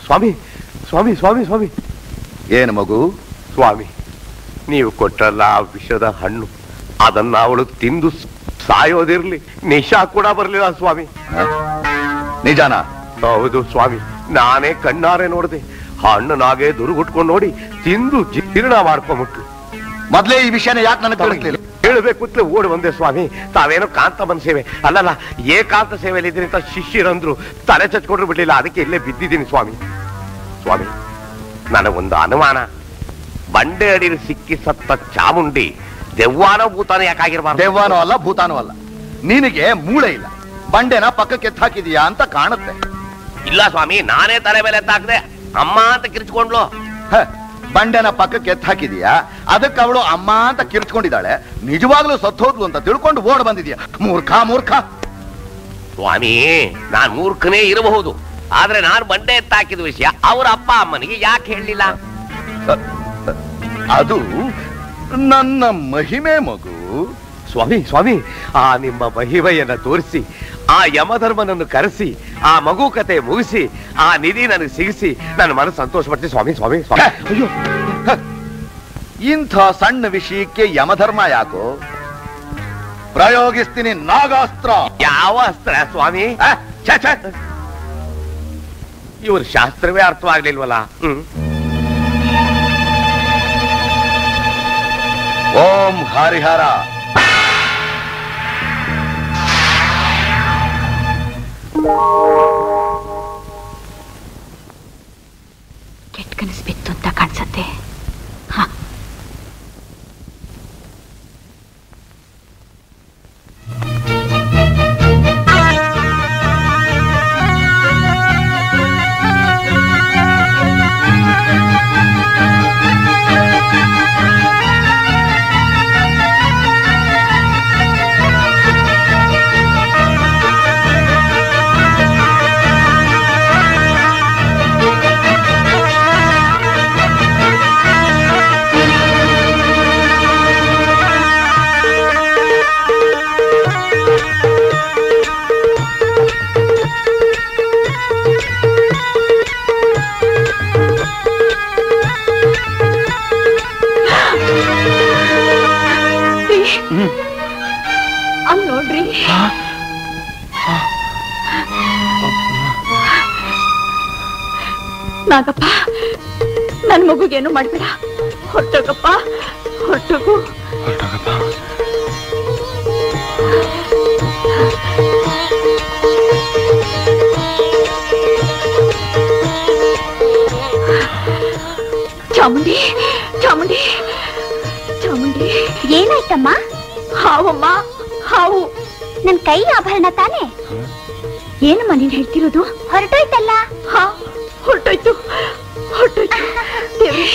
ಸ್ವಾಮಿ ಸ್ವಾಮಿ ಸ್ವಾಮಿ ಸ್ವಾಮಿ ಏನು ಮಗು ಸ್ವಾಮಿ ನೀವು ಕೊಟ್ಟಲ್ಲ ಆ ವಿಷದ ಹಣ್ಣು ಅದನ್ನ ಅವಳು ತಿಂದು ಸಾಯೋದಿರ್ಲಿ ನಿಶಾ ಕೂಡ ಬರ್ಲಿಲ್ಲ ಸ್ವಾಮಿ ನಿಜಾನ ಹೌದು ಸ್ವಾಮಿ ನಾನೇ ಕಣ್ಣಾರೆ ನೋಡಿದೆ ಹಣ್ಣನಾಗೆ ದುರುಗುಟ್ಕೊಂಡು ನೋಡಿ ತಿಂದು ಜೀರ್ಣ ಮಾಡ್ಕೊಂಬಿಟ್ಲು ಮೊದ್ಲೇ ಈ ವಿಷಯನ ಯಾಕೆ ನನಗೆ ತಿಳಿಸ್ಲಿಲ್ಲ ಹೇಳಬೇಕು ಅಂತಲೇ ಓಡಿ ಬಂದೆ ಸ್ವಾಮಿ ತಾವೇನೋ ಕಾಂತಮ್ಮನ ಸೇವೆ ಅಲ್ಲಲ್ಲ ಏಕಾಂತ ಸೇವೆಯಲ್ಲಿ ಇದ್ರಿ ಅಂತ ಶಿಷ್ಯರಂದ್ರು ತಲೆ ಚಚ್ಕೊಂಡ್ರು ಬಿಡ್ಲಿಲ್ಲ ಅದಕ್ಕೆ ಇಲ್ಲೇ ಬಿದ್ದಿದ್ದೀನಿ ಸ್ವಾಮಿ ಸ್ವಾಮಿ ನನಗೊಂದು ಅನುಮಾನ ಬಂಡೆ ಅಡಿಯಲ್ಲಿ ಸಿಕ್ಕಿ ಸತ್ತ ಚಾಮುಂಡಿ ದೆವ್ವಾನೋ ಭೂತಾನ ಯಾಕಾಗಿರ್ಬಾರ್ದು ದೆವ್ವಾನೂ ಅಲ್ಲ ಭೂತಾನೂ ಅಲ್ಲ ನಿನಗೆ ಮೂಳೆ ಇಲ್ಲ ಬಂಡೆನ ಪಕ್ಕಕ್ಕೆ ಎತ್ತಾಕಿದೀಯಾ ಅಂತ ಕಾಣುತ್ತೆ ಇಲ್ಲ ಸ್ವಾಮಿ ನಾನೇ ತಲೆ ಮೇಲೆ ಎತ್ತಾಕ್ದೆ ಅಮ್ಮ ಅಂತ ಕಿರ್ಚ್ಕೊಂಡ್ಲು ಹ, ಬಂಡೆನ ಪಕ್ಕಕ್ಕೆ ಎತ್ತಾಕಿದೀಯಾ ಅದಕ್ಕೆ ಅವಳು ಅಮ್ಮ ಅಂತ ಕಿರ್ಚ್ಕೊಂಡಿದ್ದಾಳೆ ನಿಜವಾಗ್ಲೂ ಸತ್ತೋದ್ಲು ಅಂತ ತಿಳ್ಕೊಂಡು ಓಡ್ ಬಂದಿದ್ಯಾ ಮೂರ್ಖ ಮೂರ್ಖ ಸ್ವಾಮಿ ನಾನ್ ಮೂರ್ಖನೇ ಇರಬಹುದು ಆದ್ರೆ ನಾನು ಬಂಡೆ ಎತ್ತಾಕಿದ ವಿಷಯ ಅವ್ರ ಅಪ್ಪ ಅಮ್ಮನಿಗೆ ಯಾಕೆ ಹೇಳಲಿಲ್ಲ ಅದು ನನ್ನ ಮಹಿಮೆ ಮಗು ಸ್ವಾಮಿ ಸ್ವಾಮಿ ಆ ನಿಮ್ಮ ಮಹಿಮೆಯನ್ನ ತೋರಿಸಿ ಆ ಯಮಧರ್ಮನನ್ನು ಕರೆಸಿ ಆ ಮಗು ಕತೆ ಮುಗಿಸಿ ಆ ನಿಧಿ ನನಗೆ ಸಿಗಿಸಿ ನನ್ನ ಮನಸ್ಸು ಸಂತೋಷ ಪಡ್ತೀನಿ ಸ್ವಾಮಿ ಸ್ವಾಮಿ ಸ್ವಾಮಿ ಅಯ್ಯೋ ಹ, ಇಂಥ ಸಣ್ಣ ವಿಷಯಕ್ಕೆ ಯಮಧರ್ಮ ಯಾಕೋ ಪ್ರಯೋಗಿಸ್ತೀನಿ ನಾಗಾಸ್ತ್ರ ಯಾವ ಅಸ್ತ್ರ ಸ್ವಾಮಿ ಹ, ಛೆ, ಛೆ. ಇವ್ರ ಶಾಸ್ತ್ರವೇ ಅರ್ಥವಾಗ್ಲಿಲ್ವಲ್ಲ ಹ್ಮ್ ಓಂ ಹರಿಹರ ಕೆಟ್ಟ ಕನಸು ಬಿತ್ತು ಅಂತ ಕಾಣಿಸತ್ತೆ ಹ ಅಲ್ಲಿ ನೋಡ್ರಿ ನಾಗಪ್ಪ ನನ್ ಮಗುಗೇನು ಮಾಡ್ಬೇಡ ಹೊಟ್ಟೋಗಪ್ಪ ಹೊಟ್ಟೋಗು ಚಾಮುಂಡಿ ಚಾಮುಂಡಿ ಚಾಮುಂಡಿ ಏನಾಯ್ತಮ್ಮ ಹಾವಮ್ಮ ಹಾವು ನನ್ ಕೈ ಆಭರಣ ತಾನೆ ಏನಮ್ಮ ನೀನ್ ಹೇಳ್ತಿರೋದು ಹೊರಟೋಯ್ತಲ್ಲ ಹಾ ಹೊರಟೋಯ್ತು ಹೊರಟೋಯ್ತು ದೇವ್ರೇ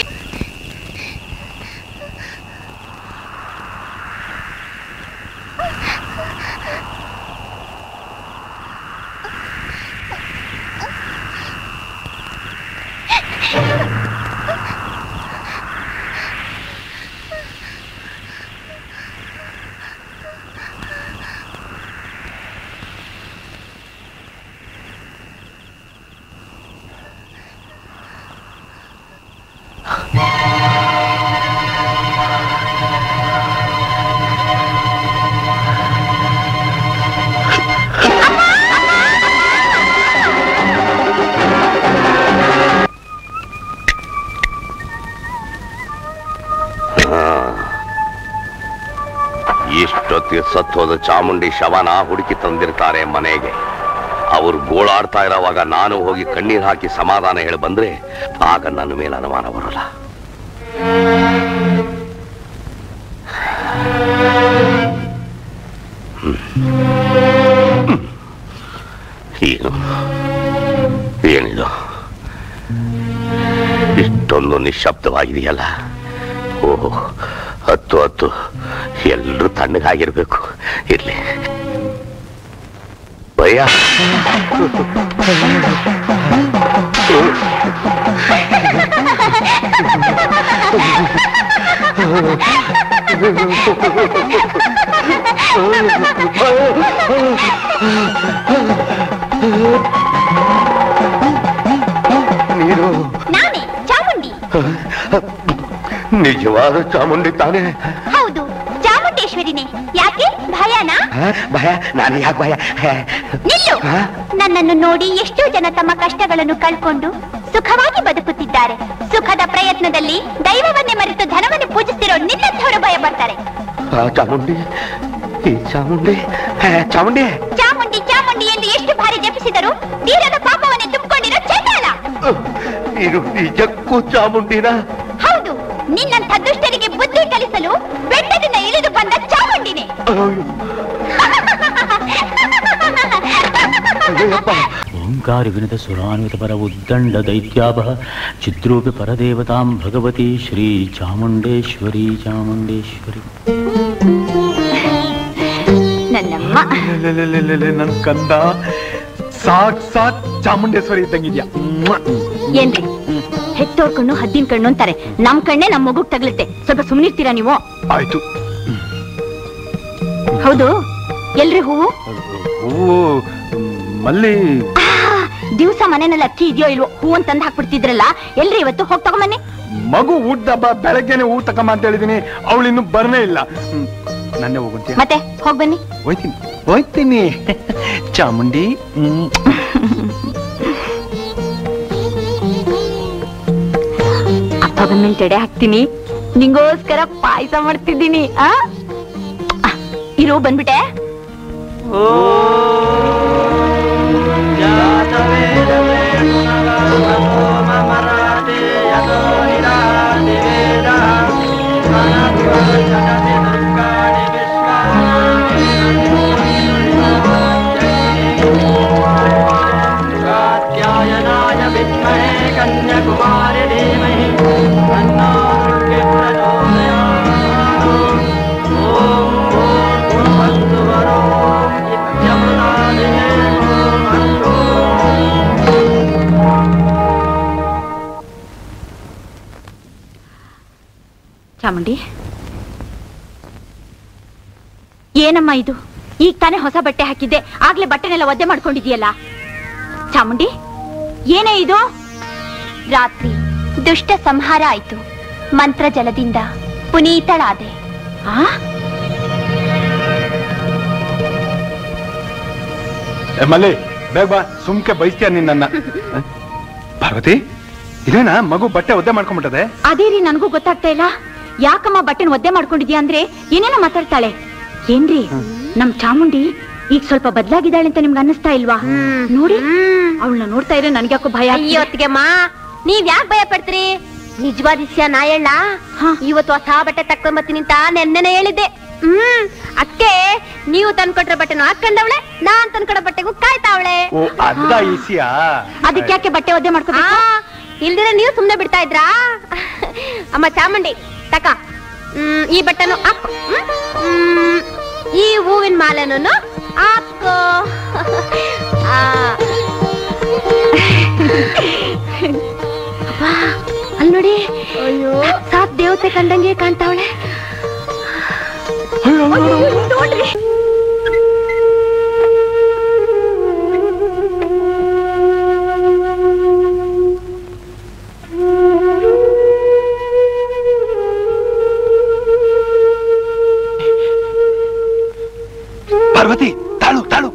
ಇಷ್ಟೊತ್ತಿಗೆ ಸತ್ತೋದ ಚಾಮುಂಡಿ ಶವನ ಹುಡುಕಿ ತಂದಿರ್ತಾರೆ ಮನೆಗೆ ಅವ್ರು ಗೋಳಾಡ್ತಾ ಇರೋವಾಗ ನಾನು ಹೋಗಿ ಕಣ್ಣೀರ್ ಹಾಕಿ ಸಮಾಧಾನ ಹೇಳಿ ಬಂದ್ರೆ ಆಗ ನನ್ನ ಮೇಲೆ ಅನುಮಾನ ಬರಲ್ಲ ಹ್ಮ್. ಹ್ಮ್. ಏನು ಏನಿದು ಇಷ್ಟೊಂದು ನಿಶ್ಶಬ್ದವಾಗಿದೆಯಲ್ಲ ಓಹೋ ಹತ್ತು ಹತ್ತು ಎಲ್ಲರೂ ತಣ್ಣಗಾಗಿರ್ಬೇಕು ಇರ್ಲಿ ಭಯ ನಿಜವಾದ ಚಾಮುಂಡಿ ತಾನೇ ಹೌದು ಚಾಮುಂಡೇಶ್ವರಿನೇ ಯಾಕೆ ಭಯನಾ ಭಯ ನಾನು ಯಾಕೆ ಭಯ ನಿಲ್ಲು ನನ್ನನ್ನು ನೋಡಿ ಎಷ್ಟೋ ಜನ ತಮ್ಮ ಕಷ್ಟಗಳನ್ನು ಕಳ್ಕೊಂಡು ಸುಖವಾಗಿ ಬದುಕುತ್ತಿದ್ದಾರೆ ಸುಖದ ಪ್ರಯತ್ನದಲ್ಲಿ ದೈವವನ್ನೇ ಮರೆತು ಧನವನ್ನು ಪೂಜಿಸ್ತಿರೋ ನಿನ್ನಂಥವರು ಭಯ ಪಡ್ತಾರೆ ಆ ಚಾಮುಂಡಿ ಈ ಚಾಮುಂಡಿ ಹೇ, ಚಾಮುಂಡಿ ಚಾಮುಂಡಿ ಚಾಮುಂಡಿ ಎಂದು ಎಷ್ಟು ಬಾರಿ ಜಪಿಸಿದರು ತೀರದ ಪಾಪವನ್ನೇ ತುಂಬಿಕೊಂಡಿರೋ ಚೇತಾಳ ಇದು ನಿಜಕ್ಕೂ ಚಾಮುಂಡಿನ ಹೌದು ನಿನ್ನಂಥ ದುಷ್ಟರಿಗೆ ಬುದ್ಧಿ ಕಲಿಸಲು ಬೆಟ್ಟದಿಂದ ಇಳಿದು ಬಂದ ಚಾಮುಂಡಿನೇ ಓಂಕಾರ ವಿನತ ಸುರಾನ್ವಿತ ಪರ ಉದ್ದಂಡ ದೈತ್ಯಾಭ ಚಿದ್ರೂಪಿ ಪರದೇವತಾಂ ಭಗವತಿ ಶ್ರೀ ಚಾಮುಂಡೇಶ್ವರಿ ಚಾಮುಂಡೇಶ್ವರಿ ನನ್ನಮ್ಮ ನನ್ ಕಂದ ಸಾಕ್ ಸಾಕ್ ಚಾಮುಂಡೇಶ್ವರಿ ಇದ್ದಂಗಿದ್ಯಾ ಏನ್ರಿ ಹೆತ್ತೋರ್ ಕಣ್ಣು ಹದ್ದಿನ ಕಣ್ಣು ಅಂತಾರೆ ನಮ್ ಕಣ್ಣೆ ನಮ್ ಮಗುಗ್ ತಗ್ಲುತ್ತೆ ಸ್ವಲ್ಪ ಸುಮ್ನಿರ್ತೀರಾ ನೀವು ಆಯ್ತು ಹೌದು ಎಲ್ರಿ ಹೂವು ಹೂವು ಮಲ್ಲಿ ದಿವ್ಸ ಮನೆಯಲ್ಲಿ ಅಕ್ಕಿ ಇದೆಯೋ ಇಲ್ವೋ ಹೂ ಅಂತ ತಂದ್ ಹಾಕ್ಬಿಡ್ತಿದ್ರಲ್ಲ ಎಲ್ರಿ ಇವತ್ತು ಹೋಗ್ ತಗೊಂಬನ್ನಿ ಮಗು ಊಟದ ಹಬ್ಬ ಬೆಳಗ್ಗೆನೆ ಊಟ ತಗೊಂಬ ಅಂತ ಹೇಳಿದೀನಿ ಅವಳು ಇನ್ನು ಬರ್ನೇ ಇಲ್ಲ ಹ್ಮ್. ನನ್ನೇ ಹೋಗುಂತೀಯ ಮತ್ತೆ ಹೋಗ್ ಬನ್ನಿ ಹೋಯ್ತೀನಿ ಹೋಯ್ತೀನಿ ಚಾಮುಂಡಿ ಹ್ಮ್. ಅಪ್ಪ ಬಂದ್ಮೇಲೆ ಜಡೆ ಹಾಕ್ತೀನಿ ನಿಂಗೋಸ್ಕರ ಪಾಯಸ ಮಾಡ್ತಿದ್ದೀನಿ ಆ ಆ, ಇರು ಬಂದ್ಬಿಟ್ಟೆ कात्यायनाय विद्महे कन्याकुमारि धीमहि तन्नो दुर्गे प्रचोदयात् ॐ भूर्भुवस्सु वरो इत्यमुनादिने भूर्भुवस्सु ಚಾಮುಂಡಿ ಏನಮ್ಮ ಇದು ಈಗ ತಾನೇ ಹೊಸ ಬಟ್ಟೆ ಹಾಕಿದ್ದೆ ಆಗ್ಲೇ ಬಟ್ಟೆನೆಲ್ಲ ಒದ್ದೆ ಮಾಡ್ಕೊಂಡಿದ್ಯಲ್ಲ ಚಾಮುಂಡಿ ಏನೇ ಇದು ರಾತ್ರಿ ದುಷ್ಟ ಸಂಹಾರ ಆಯ್ತು ಮಂತ್ರ ಜಲದಿಂದ ಪುನೀತಳಾದೆ ಆ ಏ, ಮಲ್ಲಿ ಬೇಗ ಬಾ ಸುಮ್ಕೆ ಬಯಸ್ತೀಯ ನಿನ್ನ ಪಾರ್ವತಿ ಇದೇನಾ ಮಗು ಬಟ್ಟೆ ಒದ್ದೆ ಮಾಡ್ಕೊಂಡ್ಬಿಟ್ಟದೆ ಅದೇ ರೀ ನನಗೂ ಗೊತ್ತಾಗ್ತಾ ಇಲ್ಲ ಯಾಕಮ್ಮ ಬಟ್ಟೆನ ಒದ್ದೆ ಮಾಡ್ಕೊಂಡಿದ್ಯಾ ಅಂದ್ರೆ ಏನೇನೋ ಮಾತಾಡ್ತಾಳೆ ಏನ್ರಿ ನಮ್ ಚಾಮುಂಡಿ ಈಗ ಸ್ವಲ್ಪ ಬದಲಾಗಿದ್ದಾಳೆ ಅಂತ ನಿಮ್ಗೆ ಅನ್ನಿಸ್ತಾ ಇಲ್ವಾ ನೋಡಿ ಅವಳನ್ನ ನೋಡ್ತಾ ಇದ್ರೆ ನನ್ಗ್ಯಾಕೋ ಭಯ ಆಗ್ತಿದೆ. ಅಯ್ಯೋತ್ತಿಗೆಮ್ಮ ನೀವ್ ಯಾಕೆ ಭಯ ಪಡ್ತೀರಿ ನಿಜವಾದ ವಿಷಯ ನಾ ಹೇಳ ಹಾ. ಇವತ್ತು ಹೊಸ ಬಟ್ಟೆ ತಕೊಂಬತ್ತೀನಿ ಅಂತ ನೆನ್ನೆನೆ ಹೇಳಿದ್ದೆ ಹ್ಮ್ ಅಕ್ಕೆ ನೀವು ತಂದ್ಕೊಟ್ರ ಬಟ್ಟೆನು ಹಾಕೊಂಡವಳೆ ನಾನ್ ತಂದ್ಕೊಡೋ ಬಟ್ಟೆಗೂ ಕಾಯ್ತಾವಳೆ ಓ ಅದ ಈಸಿಯಾ ಅದಕ್ಕೆ ಯಾಕೆ ಬಟ್ಟೆ ಒದ್ದೆ ಆ ಮಾಡ್ಕೋಬೇಕು ಇಲ್ದಿರ ನೀವು ಸುಮ್ನೆ ಬಿಡ್ತಾ ಇದ್ರಾ ಅಮ್ಮ ಚಾಮುಂಡಿ ತಕ ಹ್ಮ್ ಈ ಬಟ್ಟೆನು ಹಾಕು ಹ್ಮ್? ಹ್ಮ್, ಈ ಹೂವಿನ ಮಾಲೆನೂ ಹಾಕೋ ಆ. ಅಬ್ಬಾ, ಅಲ್ಲ್ ನೋಡಿ ಸಾತ್ ದೇವತೆ ಕಂಡಂಗೆ ಕಾಣ್ತಾವಳೆ ನೋಡ್ರಿ ಪಾರ್ವತಿ ತಾಳು ತಾಳು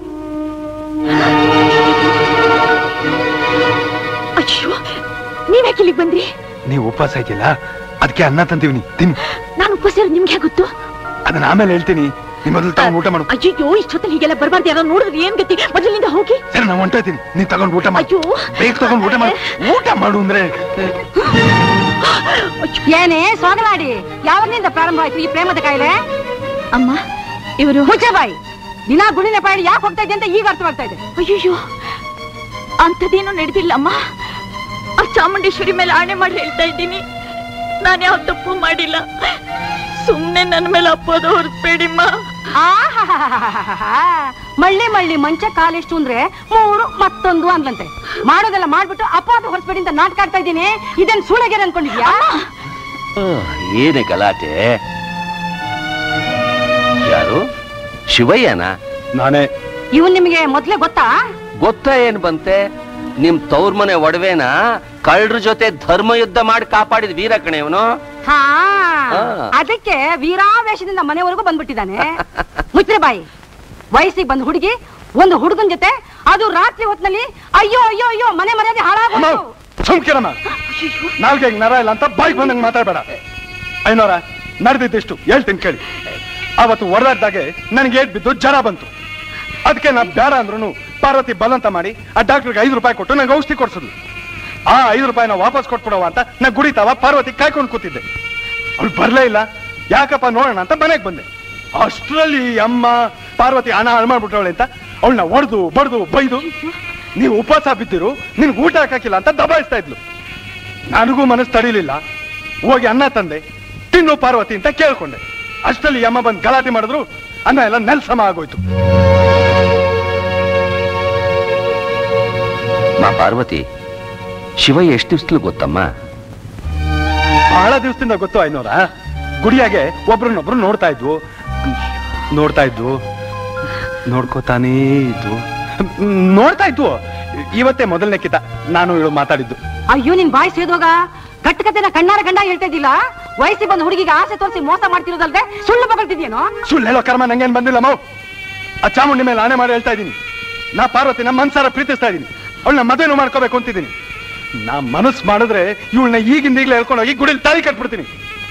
ಅಯ್ಯೋ ನೀವ್ಯಾಕೆ ಇಲ್ಲಿಗೆ ಬಂದ್ರಿ ನೀವು ಉಪವಾಸ ಇದೆಯಲ್ಲ ಅದಕ್ಕೆ ಅನ್ನ ತಂತೀವಿ ತಿನ್ನಿ ನಾನು ಉಪವಾಸ ಇರೋದು ನಿಮ್ಗೆ ಹೇಗ್ ಗೊತ್ತು ಅದನ್ನ ಆಮೇಲೆ ಹೇಳ್ತೀನಿ ನಿಮ್ಮ ಮೊದಲು ತಗೊಂಡು ಊಟ ಮಾಡು ಅಯ್ಯೋ ಇಷ್ಟೊತ್ತಲ್ಲಿ ಹೀಗೆಲ್ಲ ಬರ್ಬಾರ್ದು ಯಾರೋ ನೋಡಿದ್ರೆ ಏನ್ ಗತಿ ಮೊದಲಿನಿಂದ ಹೋಗಿ ಸರಿ ನಾವು ಹೊಂಟೋಯ್ತೀನಿ ನೀನ್ ತಗೊಂಡು ಊಟ ಮಾಡು ಅಯ್ಯೋ ಬೇಗ ತಗೊಂಡು ಊಟ ಮಾಡು ಊಟ ಮಾಡು ಅಂದ್ರೆ ಏನೇ ಸೋಗಲಾಡಿ ಯಾವಾಗಿನಿಂದ ಪ್ರಾರಂಭ ಆಯ್ತು ಈ ಪ್ರೇಮದ ಕಾಯಿಲೆ ಅಮ್ಮ ಇವರು ಮುಚ್ಚೆ ಬಾಯಿ ದಿನ ಗುಣಿನ ಪಾಡಿ ಯಾಕೆ ಹೋಗ್ತಾ ಇದೆ ಅಂತ ಈಗ ಅರ್ಥವಾಗ್ತಾ ಇದೆ ಅಯ್ಯೋ ಅಂಥದ್ದೇನು ನಡೆದಿಲ್ಲ ಅಮ್ಮ ಆ ಚಾಮುಂಡೇಶ್ವರಿ ಮೇಲೆ ಆಣೆ ಮಾಡಿ ಹೇಳ್ತಾ ಇದ್ದೀನಿ ನಾನು ಯಾವ ತಪ್ಪು ಮಾಡಿಲ್ಲ ಸುಮ್ನೆ ನನ್ನ ಮೇಲೆ ಅಪ್ಪೋದು ಹೊರಸ್ಬೇಡಿಮ್ಮ ಆಹಾಹಾಹಾಹಾಹಾ. ಮಳ್ಳಿ ಮಳ್ಳಿ ಮಂಚ ಕಾಲೆಷ್ಟು ಅಂದ್ರೆ ಮೂರು ಮತ್ತೊಂದು ಅಂದ್ಲಂತೆ ಮಾಡೋದೆಲ್ಲ ಮಾಡ್ಬಿಟ್ಟು ಅಪವಾದ ಹೊರಸ್ಬೇಡಿ ಅಂತ ನಾಟಕ ಆಡ್ತಾ ಇದ್ದೀನಿ ಇದನ್ ಸುಳಗೆರೆ ಅನ್ಕೊಂಡಿದ್ಯಾ ಏನೇ ಗಲಾಟೆ ಯಾರು ಶಿವಯ್ಯನ ನಾನೇ ಇವನ್ ನಿಮಗೆ ಮೊದ್ಲೇ ಗೊತ್ತಾ ಗೊತ್ತಾ ಏನ್ ಬಂತೆ ನಿಮ್ ತವ್ರ ಮನೆ ಒಡವೆನ ಕಳ್ಳರ ಜೊತೆ ಧರ್ಮ ಯುದ್ಧ ಮಾಡಿ ಕಾಪಾಡಿದ ವೀರ ಕಣೆ ಇವನು ಹಾ ಆ. ಅದಕ್ಕೆ ವೀರಾವೇಶದಿಂದ ಮನೆವರೆಗೂ ಬಂದ್ಬಿಟ್ಟಿದ್ದಾನೆ ಮುಚ್ರೆ ಬಾಯಿ ವಯಸ್ಸಿಗೆ ಬಂದ್ ಹುಡುಗಿ ಒಂದು ಹುಡುಗನ್ ಜೊತೆ ಅದು ರಾತ್ರಿ ಹೊತ್ನಲ್ಲಿ ಅಯ್ಯೋ ಅಯ್ಯೋ ಅಯ್ಯೋ ಮನೆ ಮರ್ಯಾದೆ ಹಾಳಾಗೋಯ್ತು ಸುಮ್ಕಿರಮ್ಮ ನಾಲ್ಗೆ ನರ ಇಲ್ಲ ಅಂತ ಬಾಯ್ಗೆ ಬಂದಂಗೆ ಮಾತಾಡಬೇಡ ಐನೋರ ನಡೆದಿದ್ದಿಷ್ಟು ಹೇಳ್ತೀನಿ ಕೇಳಿ ಅವತ್ತು ಹೊಡೆದಾಡ್ದಾಗೆ ನನಗೆ ಏಟ್ ಬಿದ್ದು ಜ್ವರ ಬಂತು ಅದಕ್ಕೆ ನಾ ಬೇಡ ಅಂದ್ರೂ ಪಾರ್ವತಿ ಬಲಂತ ಮಾಡಿ ಆ ಡಾಕ್ಟರ್ಗೆ ಐದು ರೂಪಾಯಿ ಕೊಟ್ಟು ನಂಗೆ ಔಷಧಿ ಕೊಡ್ಸಿದ್ಲು ಆ ಐದು ರೂಪಾಯಿನ ವಾಪಸ್ ಕೊಟ್ಬಿಡವ ಅಂತ ನಾ ಗುಡಿತಾವ ಪಾರ್ವತಿ ಕಾಯ್ಕೊಂಡು ಕೂತಿದ್ದೆ ಅವ್ಳು ಬರ್ಲೇ ಇಲ್ಲ ಯಾಕಪ್ಪ ನೋಡೋಣ ಅಂತ ಮನೆಗೆ ಬಂದೆ ಅಷ್ಟರಲ್ಲಿ ಈ ಅಮ್ಮ ಪಾರ್ವತಿ ಹಣ ಹಾಳು ಮಾಡ್ಬಿಟ್ಟವಳೆ ಅಂತ ಅವಳನ್ನ ಹೊಡೆದು ಬಡ್ದು ಬೈದು ನೀವು ಉಪವಾಸ ಬಿದ್ದಿರು ನಿನ್ಗೆ ಊಟ ಹಾಕಿಲ್ಲ ಅಂತ ದಬಾಯಿಸ್ತಾ ಇದ್ಲು ನನಗೂ ಮನಸ್ಸು ತಡಿಲಿಲ್ಲ ಹೋಗಿ ಅನ್ನ ತಂದೆ ತಿನ್ನು ಪಾರ್ವತಿ ಅಂತ ಕೇಳ್ಕೊಂಡೆ ಅಷ್ಟರಲ್ಲಿ ಈ ಅಮ್ಮ ಬಂದು ಗಲಾಟೆ ಮಾಡಿದ್ರು ಅನ್ನ ಎಲ್ಲ ನೆಲ್ಸಮ ಆಗೋಯ್ತು ಮಾ ಪಾರ್ವತಿ ಶಿವಯ್ಯ ಎಷ್ಟು ದಿವ್ಸಲು ಗೊತ್ತಮ್ಮ ಬಹಳ ದಿವಸದಿಂದ ಗೊತ್ತು ಐನೋರ ಗುಡಿಯಾಗೆ ಒಬ್ರನ್ನೊಬ್ರು ನೋಡ್ತಾ ಇದ್ವು ನೋಡ್ತಾ ಇದ್ವು ನೋಡ್ಕೋತಾನೇ ಇದ್ವು ಹ್ಮ್, ನೋಡ್ತಾ ಇದ್ವು ಇವತ್ತೇ ಮೊದಲನೇ ಕಿತ ನಾನು ಇವಳು ಮಾತಾಡಿದ್ದು ಅಯ್ಯೋ ನಿನ್ ಬಾಯಿ ಸೇದೋಗ ಕಟ್ಟಕತೆನ ಕಣ್ಣಾರ ಗಂಡ ಹೇಳ್ತಾ ಇದ್ದಿಲ್ಲ ವಯಸ್ಸಿಗೆ ಬಂದ ಹುಡುಗಿಗೆ ಆಸೆ ತೋರಿಸಿ ಮೋಸ ಮಾಡ್ತಿರೋದಲ್ದೆ ಸುಳ್ಳು ಬಗಳ್ತಿದ್ಯೇನೋ ಸುಳ್ಳು ಹೇಳೋ ಕರ್ಮ ನಂಗೇನ್ ಬಂದಿಲ್ಲ ಮಾವು ಆ ಚಾಮುಂಡಿ ಮೇಲೆ ಆಣೆ ಮಾಡಿ ಹೇಳ್ತಾ ಇದ್ದೀನಿ ನಾ ಪಾರ್ವತಿ ನಮ್ಮ ಮನ್ಸಾರ ಪ್ರೀತಿಸ್ತಾ ಇದ್ದೀನಿ ಅವಳನ್ನ ಮದುವೆನೂ ಮಾಡ್ಕೋಬೇಕು ಅಂತಿದ್ದೀನಿ ನಾ ಮನಸ್ಸು ಮಾಡಿದ್ರೆ ಇವಳನ್ನ ಈಗಿಂದ ಈಗಲೇ ಹೇಳ್ಕೊಂಡು ಹೋಗಿ ಗುಡಿಲಿ ತಾಳಿ ಕಟ್ಬಿಡ್ತೀನಿ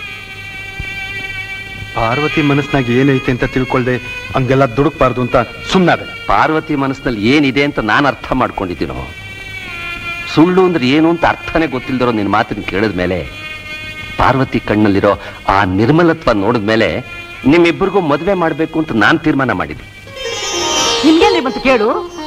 ಪಾರ್ವತಿ ಮನಸ್ಸಿನಾಗ ಏನೈತೆ ಅಂತ ತಿಳ್ಕೊಳ್ದೆ ಹಂಗೆಲ್ಲ ದುಡುಕ್ಬಾರ್ದು ಅಂತ ಸುಮ್ಮನಾದೆ ಪಾರ್ವತಿ ಮನಸ್ಸಿನಲ್ಲಿ ಏನಿದೆ ಅಂತ ನಾನು ಅರ್ಥ ಮಾಡ್ಕೊಂಡಿದ್ದೀನೋ ಸುಳ್ಳು ಅಂದ್ರೆ ಏನು ಅಂತ ಅರ್ಥನೇ ಗೊತ್ತಿಲ್ದಿರೋ ನಿನ್ನ ಮಾತನ್ನ ಕೇಳಿದ ಮೇಲೆ ಪಾರ್ವತಿ ಕಣ್ಣಲ್ಲಿರೋ ಆ ನಿರ್ಮಲತ್ವ ನೋಡಿದ ಮೇಲೆ ನಿಮ್ಮಿಬ್ಬರಿಗೂ ಮದುವೆ ಮಾಡಬೇಕು ಅಂತ ನಾನು ತೀರ್ಮಾನ ಮಾಡಿದ್ದೆ ನಿಮ್ಗೇನ್ರಿ ಬಂತು ಕೇಳು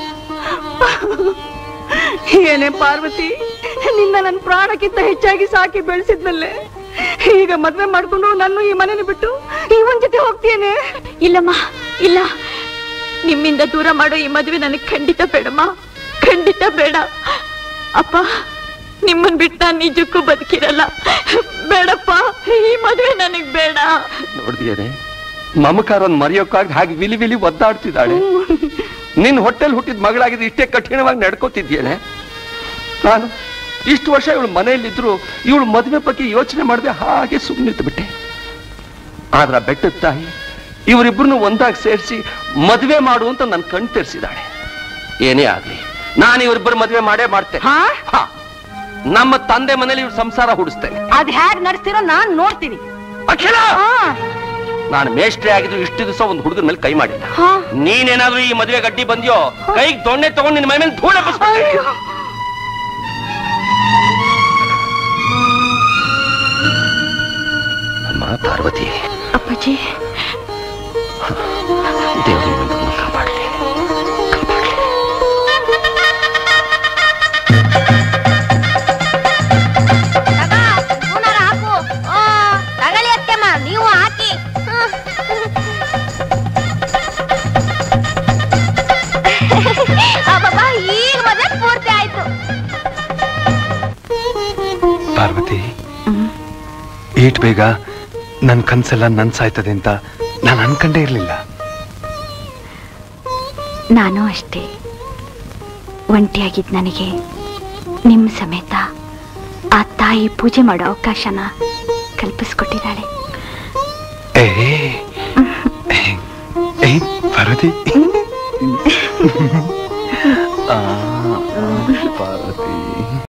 ಏನೇ ಪಾರ್ವತಿ ನಿನ್ನ ನನ್ನ ಪ್ರಾಣಕ್ಕಿಂತ ಹೆಚ್ಚಾಗಿ ಸಾಕಿ ಬೆಳೆಸಿದ್ನಲ್ಲೇ ಈಗ ಮದ್ವೆ ಮಾಡ್ಕೊಂಡು ನಾನು ಈ ಮನೇನ ಬಿಟ್ಟು ಇವನ್ ಜೊತೆ ಹೋಗ್ತೇನೆ ಇಲ್ಲಮ್ಮ ಇಲ್ಲ ನಿಮ್ಮಿಂದ ದೂರ ಮಾಡೋ ಈ ಮದುವೆ ನನಗೆ ಖಂಡಿತ ಬೇಡಮ್ಮ ಖಂಡಿತ ಬೇಡ ಅಪ್ಪ ನಿಮ್ಮನ್ ಬಿಟ್ಟು ನಾನು ನಿಜಕ್ಕೂ ಬದುಕಿರಲ್ಲ ಬೇಡಪ್ಪ ಈ ಮದುವೆ ನನಗ್ ಬೇಡ ನೋಡಿದೇನೆ ಮಮಕಾರನ್ ಮರೆಯೋಕ್ಕಾಗಿ ಹಾಗೆ ವಿಲಿ ವಿಲಿ ಒದ್ದಾಡ್ತಿದ್ದಾಳೆ ನಿನ್ ಹೊಟ್ಟೆಲ್ ಹುಟ್ಟಿದ ಮಗಳಾಗಿದ್ದು ಇಷ್ಟೇ ಕಠಿಣವಾಗಿ ನಡ್ಕೋತಿದ್ಯೇನೆ ನಾನು ಇಷ್ಟು ವರ್ಷ ಇವಳು ಮನೆಯಲ್ಲಿದ್ರು ಇವಳು ಮದುವೆ ಬಗ್ಗೆ ಯೋಚನೆ ಮಾಡದೆ ಹಾಗೆ ಸುಮ್ಮನಿದ್ದು ಬಿಟ್ಟೆ ಆದ್ರ ಬೆಟ್ಟದ ತಾಯಿ ಇವರಿಬ್ಬರನ್ನು ಒಂದಾಗಿ ಸೇರಿಸಿ ಮದುವೆ ಮಾಡು ಅಂತ ನನ್ನ ಕಣ್ ತೆರೆಸಿದಾಳೆ ಏನೇ ಆಗ್ಲಿ ನಾನು ಇವರಿಬ್ಬರು ಮದುವೆ ಮಾಡೇ ಮಾಡ್ತೇನೆ ಹಾ ಹಾ. ನಮ್ಮ ತಂದೆ ಮನೇಲಿ ಇವ್ರ ಸಂಸಾರ ಹುಡಿಸ್ತೇನೆ ಅದ್ ಹ್ಯಾಗ್ ನಡೆಸ್ತಿರೋ ನಾನ್ ನೋಡ್ತೀನಿ ಅಖಿಲ ಹಾ ನಾನು ಮೇಷ್ಟ್ರೆ ಆಗಿದ್ದು ಇಷ್ಟು ದಿವಸ ಒಂದು ಹುಡುಗನ ಮೇಲೆ ಕೈ ಮಾಡಿಲ್ಲ ಹಾ ನೀನೇನಾದ್ರೂ ಈ ಮದುವೆ ಗಡ್ಡಿ ಬಂದ್ಯೋ ಕೈಗೆ ದೊಣ್ಣೆ ತಗೊಂಡು ನಿನ್ನ ಮೈ ಮೇಲೆ ಧೂಳ ಬಸ್ಬಿಡ್ತೀನಿ. ಅಮ್ಮ ಪಾರ್ವತಿ ಅಪ್ಪಾಜಿ ದೇವರು ನಿಮ್ಮನ್ನು ಕಾಪಾಡಲಿ ಹಾಕು ಆ, ತಗಳಿ ಅತ್ತೆಮ್ಮ ನೀವು ಹಾಕಿ ಅಬ್ಬಬ್ಬಾ, ಈಗ ಮದ್ವೆ ಪೂರ್ತಿ ಆಯ್ತು ಪಾರ್ವತಿ ಏಟ್ ಬೇಗ ನನ್ ಕನ್ಸೆಲ್ಲ ನನ್ಸಾಯ್ತದೆ ಅಂತ ನಾನು ಅನ್ಕಂಡೇ ಇರ್ಲಿಲ್ಲ ನಾನು ಅಷ್ಟೇ ಒಂಟಿಯಾಗಿದ್ದ ನನಗೆ ನಿಮ್ಮ ಸಮೇತ ಆ ತಾಯಿ ಪೂಜೆ ಮಾಡೋ ಅವಕಾಶನ ಕಲ್ಪಿಸ್ಕೊಟ್ಟಿದ್ದಾಳೆ ಏ ಏ ಪಾರ್ವತಿ